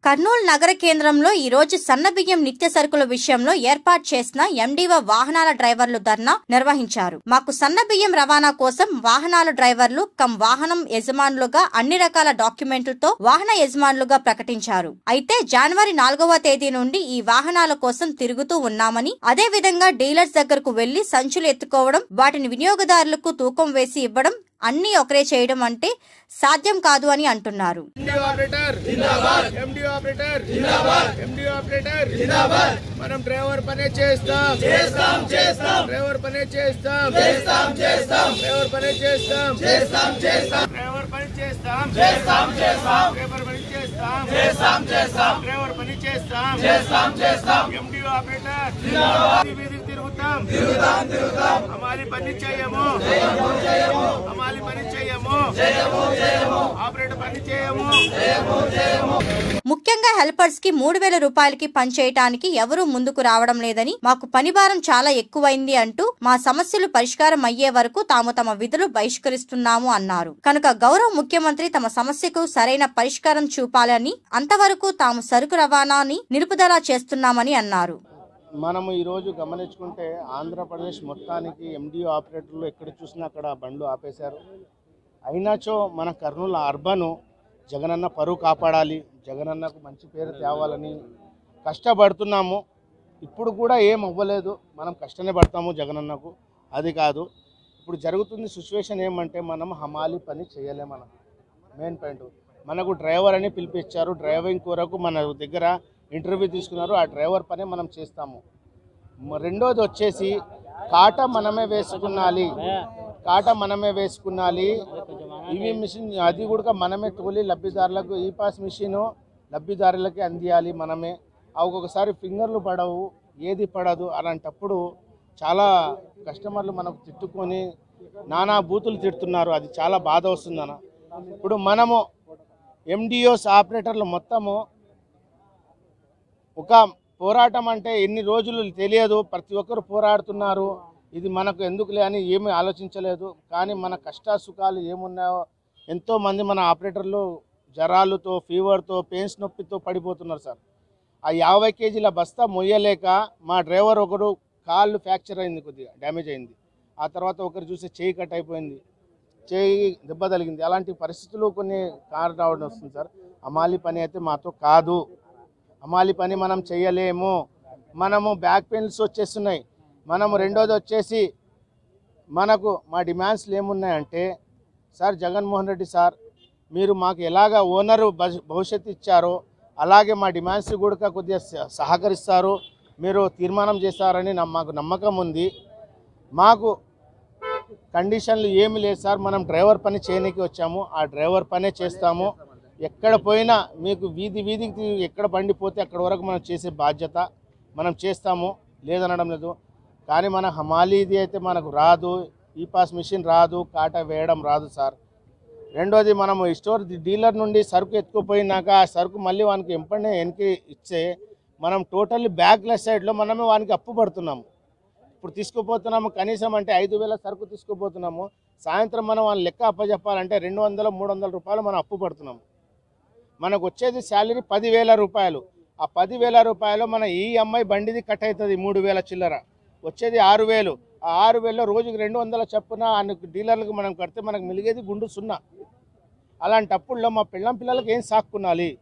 కర్నూలు నగర కేంద్రంలో ఈ రోజు సన్నబియ్యం నిత్య సరుకుల విషయంలో ఏర్పాటు చేసిన ఎండిఓ వాహనాల డ్రైవర్లు ధర్నా నిర్వహించారు మాకు సన్నబియ్యం రవాణా కోసం వాహనాల డ్రైవర్లు కమ్ వాహనం యజమానులుగా అన్ని రకాల డాక్యుమెంట్లతో వాహన యజమానులుగా ప్రకటించారు అయితే జనవరి నాలుగవ తేదీ నుండి ఈ వాహనాల కోసం తిరుగుతూ ఉన్నామని అదే విధంగా డీలర్స్ దగ్గరకు వెళ్లి సంచులు ఎత్తుకోవడం వాటిని వినియోగదారులకు తూకం వేసి ఇవ్వడం అన్ని ఒకరే చేయడం అంటే సాధ్యం కాదు అని అంటున్నారు ఎండి ఆపరేటర్ జిందాబాద్ ఎండి ఆపరేటర్ జిందాబాద్ ఎండి ఆపరేటర్ జిందాబాద్ మనం డ్రైవర్ పనే చేస్తాం చేస్తాం చేస్తాం డ్రైవర్ పనే చేస్తాం చేస్తాం చేస్తాం డ్రైవర్ పనే చేస్తాం చేస్తాం చేస్తాం డ్రైవర్ పని చేస్తాం చేస్తాం చేస్తాం డ్రైవర్ పని చేస్తాం చేస్తాం చేస్తాం డ్రైవర్ పని చేస్తాం చేస్తాం చేస్తాం ఎండి ఆపరేటర్ జిందాబాద్ వీధికి తిరుగుతాం తిరుగుతాం తిరుగుతాం హమాలి పని చేయము చేయము చేయము హమాలి పని చేయము చేయము చేయము ఆపరేటర్ పని చేయము చేయము చేయము ముఖ్యంగా హెల్పర్స్ కి మూడు వేల రూపాయలకి పనిచేయటానికి ఎవరూ ముందుకు రావడం లేదని మాకు పని భారం చాలా ఎక్కువైంది అంటూ మా సమస్యలు పరిష్కారం అయ్యే వరకు తాము తమ విధులు బహిష్కరిస్తున్నాము అన్నారు కనుక గౌరవ ముఖ్యమంత్రి తమ సమస్యకు సరైన పరిష్కారం చూపాలని అంతవరకు తాము సరుకు రవాణాని నిలుపుదల చేస్తున్నామని అన్నారు మనము ఈరోజు గమనించుకుంటే ఆంధ్రప్రదేశ్ మొత్తానికి ఎండిఓ ఆపరేటర్లు ఎక్కడ చూసినా అక్కడ బండ్లు ఆపేశారు అయినాచో మన కర్నూలు అర్బను జగనన్న పరువు కాపాడాలి జగనన్నకు మంచి పేరు తేవాలని కష్టపడుతున్నాము ఇప్పుడు కూడా ఏం అవ్వలేదు మనం కష్టమే పడతాము జగనన్నకు అది కాదు ఇప్పుడు జరుగుతుంది సిచ్యువేషన్ ఏమంటే మనం హమాలి పని చేయలేం మనం మెయిన్ పాయింట్ మనకు డ్రైవర్ అని పిలిపించారు డ్రైవింగ్ కొరకు మన దగ్గర ఇంటర్వ్యూ తీసుకున్నారు ఆ డ్రైవర్ పని మనం చేస్తాము మ- రెండోది వచ్చేసి కాట మనమే వేసుకున్నాలి కాట మనమే వేసుకున్నాలి ఇవి మిషన్ అది కూడా మనమే తోలి లబ్ధిదారులకు ఈ పాస్ మిషన్ లబ్ధిదారులకి అందియాలి మనమే ఆ ఒక్కొక్కసారి ఫింగర్లు పడవు ఏది పడదు అలాంటప్పుడు చాలా కస్టమర్లు మనకు తిట్టుకొని నానా బూతులు తిడుతున్నారు అది చాలా బాధ వస్తుందన్న ఇప్పుడు మనము ఎండిఓస్ ఆపరేటర్లు మొత్తము ఒక పోరాటం అంటే ఎన్ని రోజులు తెలియదు ప్రతి ఒక్కరు పోరాడుతున్నారు ఇది మనకు ఎందుకులే అని ఏమీ ఆలోచించలేదు కానీ మన కష్ట సుఖాలు ఏమున్నాయో ఎంతోమంది మన ఆపరేటర్లు జ్వరాలతో ఫీవర్తో పెయిన్స్ నొప్పితో పడిపోతున్నారు సార్ ఆ యాభై కేజీల బస్తా మొయ్యలేక మా డ్రైవర్ ఒకడు కాళ్ళు ఫ్రాక్చర్ అయింది కొద్దిగా డ్యామేజ్ అయింది ఆ తర్వాత ఒకరు చూస్తే చేయి కట్ అయిపోయింది చేయి దెబ్బ తగిలింది అలాంటి పరిస్థితులు కొన్ని కారు రావడం వస్తుంది సార్ అమాలి పని అయితే మాతో కాదు అమాలి పని మనం చేయలేము మనము బ్యాక్ పెయిన్స్ వచ్చేస్తున్నాయి మనము రెండోది వచ్చేసి మనకు మా డిమాండ్స్లు ఏమున్నాయంటే సార్ జగన్మోహన్ రెడ్డి సార్ మీరు మాకు ఎలాగ ఓనరు భవి- భవిష్యత్తు ఇచ్చారో అలాగే మా డిమాండ్స్ కూడా కొద్దిగా సహ- సహకరిస్తారు మీరు తీర్మానం చేస్తారని నమ్మ- మాకు నమ్మకం ఉంది మాకు కండిషన్లు ఏమి లేదు సార్ మనం డ్రైవర్ పని చేయనీకి వచ్చాము ఆ డ్రైవర్ పనే చేస్తాము ఎక్కడ పోయినా మీకు వీధి వీధికి తీ- ఎక్కడ బండి పోతే అక్కడ వరకు మనం చేసే బాధ్యత మనం చేస్తాము లేదనడం లేదు కానీ మన హమాలీది అయితే మనకు రాదు ఈ పాస్ మిషన్ రాదు కాట వేయడం రాదు సార్ రెండోది మనము ఈ స్టోర్ డీలర్ నుండి సరుకు ఎత్తుకుపోయినాక ఆ సరుకు మళ్ళీ వానికి ఎంపడే వెనక్కి ఇచ్చే మనం టోటల్లీ బ్యాక్లెస్ సైడ్లో మనమే వానికి అప్పు పడుతున్నాము ఇప్పుడు తీసుకుపోతున్నాము కనీసం అంటే ఐదు వేల సరుకు తీసుకుపోతున్నాము సాయంత్రం మనం వాళ్ళ లెక్క అప్పచెప్పాలంటే రెండు వందల మూడు వందల రూపాయలు మనం అప్పు పడుతున్నాము మనకు వచ్చేది శాలరీ పదివేల రూపాయలు ఆ పదివేల రూపాయలు మన ఈఎంఐ బండిది కట్ అవుతుంది మూడు వేల చిల్లర వచ్చేది ఆరు వేలు ఆ ఆరు వేలలో రోజుకి రెండు వందల చప్పున ఆయనకు డీలర్లకు మనం కడితే మనకు మిలిగేది గుండు సున్నా అలాంటప్పుడులో మా పిల్లం పిల్లలకి ఏం సాక్కున్నాలి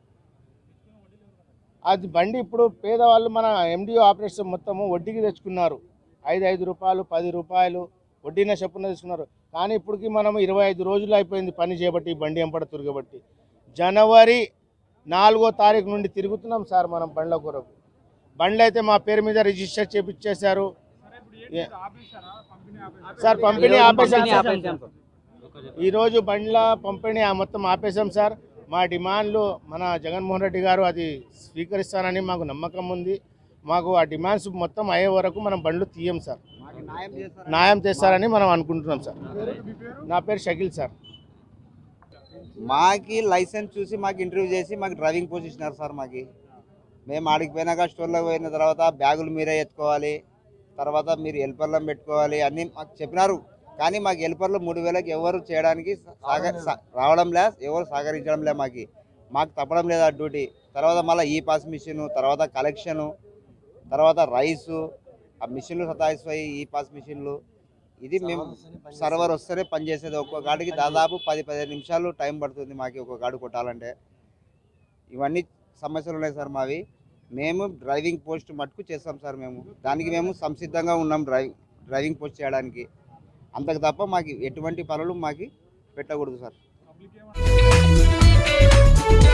అది బండి ఇప్పుడు పేదవాళ్ళు మన ఎండిఓ ఆపరేషన్ మొత్తము వడ్డీకి తెచ్చుకున్నారు ఐదు ఐదు రూపాయలు పది రూపాయలు వడ్డీన చొప్పున తీసుకున్నారు కానీ ఇప్పటికి మనం ఇరవై ఐదు రోజులు అయిపోయింది పని చేయబట్టి ఈ బండి ఎంపడ తిరగబట్టి జనవరి నాలుగో తారీఖు నుండి తిరుగుతున్నాం సార్ మనం బండ్ల కొరకు బండ్లు అయితే మా పేరు మీద రిజిస్టర్ చేపించేశారు ఏ- సార్ పంపిణీ ఆపేసాం సార్ ఈరోజు బండ్ల పంపిణీ ఆ మొత్తం ఆపేశాం సార్ మా డిమాండ్లు మన జగన్మోహన్ రెడ్డి గారు అది స్వీకరిస్తారని మాకు నమ్మకం ఉంది మాకు ఆ డిమాండ్స్ మొత్తం అయ్యే వరకు మనం బండ్లు తీయం సార్ న్యాయం చేస్తారని మనం అనుకుంటున్నాం సార్ నా పేరు షకీల్ సార్ మాకి లైసెన్స్ చూసి మాకు ఇంటర్వ్యూ చేసి మాకు డ్రైవింగ్ పోస్ట్ ఇచ్చినారు సార్ మాకి మేము ఆడికి పోయినాక స్టోర్లోకి పోయిన తర్వాత బ్యాగులు మీరే ఎత్తుకోవాలి తర్వాత మీరు హెల్పర్లను పెట్టుకోవాలి అన్నీ మాకు చెప్పినారు కానీ మాకు హెల్పర్లు మూడు వేలకి ఎవరు చేయడానికి సాగ సా- రావడం లే ఎవరు సహకరించడం లే మాకు మాకు తప్పడం లేదు ఆ డ్యూటీ తర్వాత మళ్ళీ ఈ పాస్ మిషన్ తర్వాత కలెక్షను తర్వాత రైసు ఆ మిషన్లు సతాయిస్తాయి ఈ పాస్ మిషన్లు ఇది మేము సర్వర్ వస్తేనే పనిచేసేది ఒక్కో గాడికి దాదాపు పది పదిహేను నిమిషాలు టైం పడుతుంది మాకు ఒక గాడి కొట్టాలంటే ఇవన్నీ సమస్యలు ఉన్నాయి సార్ మావి మేము డ్రైవింగ్ పోస్ట్ మటుకు చేస్తాం సార్ మేము దానికి మేము సంసిద్ధంగా ఉన్నాం డ్రైవ్ డ్రైవింగ్ పోస్ట్ చేయడానికి అంతకు తప్ప మాకు ఎటువంటి పనులు మాకు పెట్టకూడదు సార్